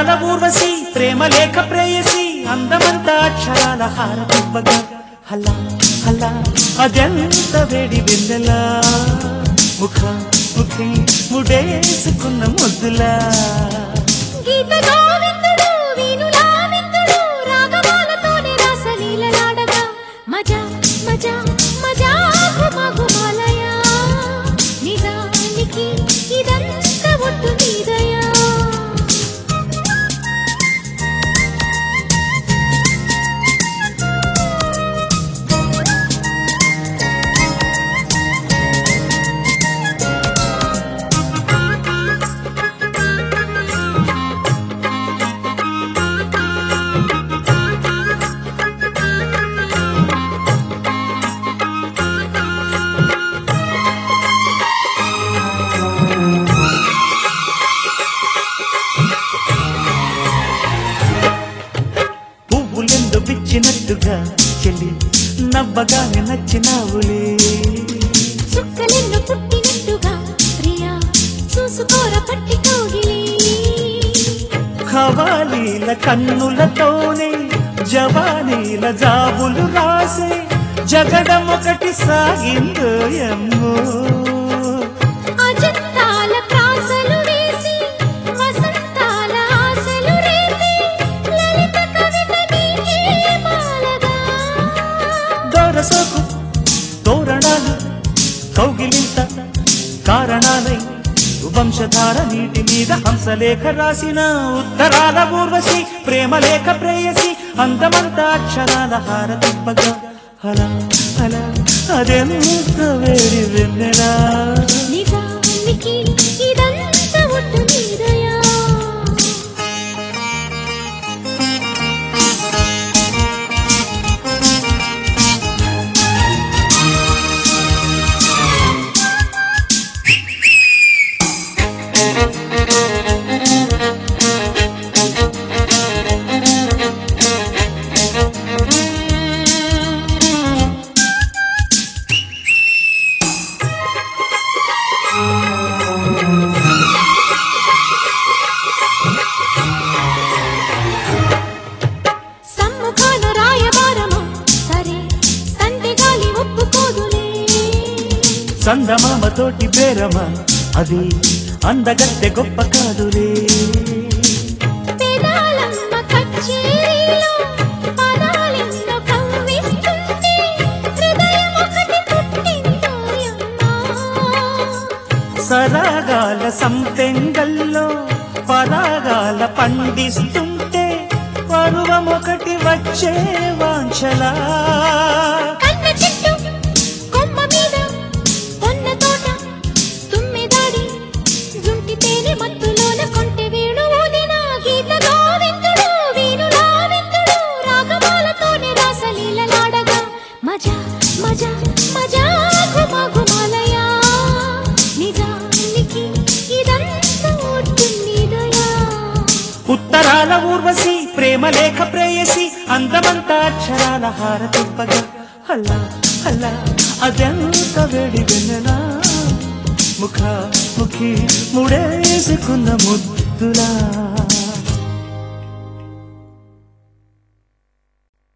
ఉత్తరాల ఊర్వశి ప్రేమ లేఖ ప్రేయసి అందమంతా అక్షరాల హారతివ్వగా హలా హలా అదెంత వేడి వెన్నెలా ముఖ ముఖి ముడేసుకున్న ముద్దులా గీత గోవిందుడు వీణులా విందుడు రాగమాలతోనే రాసలీలలాడగా మజా మజా మజా ఘుమ ఘుమాలయ నిజానికి ఇదంతా ఒట్టు నీదయా పువ్వులెందు పిచ్చినట్టుగా చెల్లి నవ్వగానే నచ్చినావులే చుక్కలెన్ను పుట్టినట్టుగా ప్రియా చూసుకోర పట్టి కౌగిలి ఖవాలీల కన్నులతోనే జవానీల జాబులు రాసే జగడం ఒకటి సాగిందో ఎమ్మో అజంతాల ప్రాసలు వేసి వసంతాల ఆశలు రేపి లలిత కవిత నీకే మాలగా దొరసోకు తోరణాలు కౌగిలింత కారణాలై వంశధార నీటి మీద హంసలేఖ రాసిన ఉత్తరాల ఊర్వశి ప్రేమ లేఖ ప్రేయసి అందమంతా అక్షరాల హారతిప్పగా అలా అలా అదెంత వేడి వెన్నెలా నిజానికి ఇదంతా ఒట్టు నీదయా సమ్ముఖాన రాయబారమా సరే సంధి గాలి ఒప్పుకోదులే సందమామతోటి బేరమా అది అందగత్తె గొప్ప కాదులే పెదాలమ్మ కచ్చేరీలో పదాలెన్నో కవ్విస్తుంటే హృదయం ఒకటి పుట్టిందోయమ్మా సరాగాల సంపెంగల్లో పరాగాల పండిస్తుంటే పరువం ఒకటి వచ్చే వాంఛలా కన్న చెట్టు కొమ్మ మీద కొన్న తోట తుమ్మెదాడి జుంటి తేనె మత్తులోన కొంటె వేణువుదిన గీత గోవిందుడు వీణులా విందుడు రాగమాలతోనే రాసలీలలాడగా మజా మజా మజా ఘుమ ఘుమాలయా నిజానికి ఇదంతా ఒట్టున్నీదయా ఉత్తరాల ఊర్వశి ప్రేమ లేఖ ప్రేయసి అందమంతా అక్షరాల హారతిప్పగా హల్లా హల్లా అదెంత వేడి వెన్నెలా ముఖ ముఖి ముడేసుకున్న ముద్దులా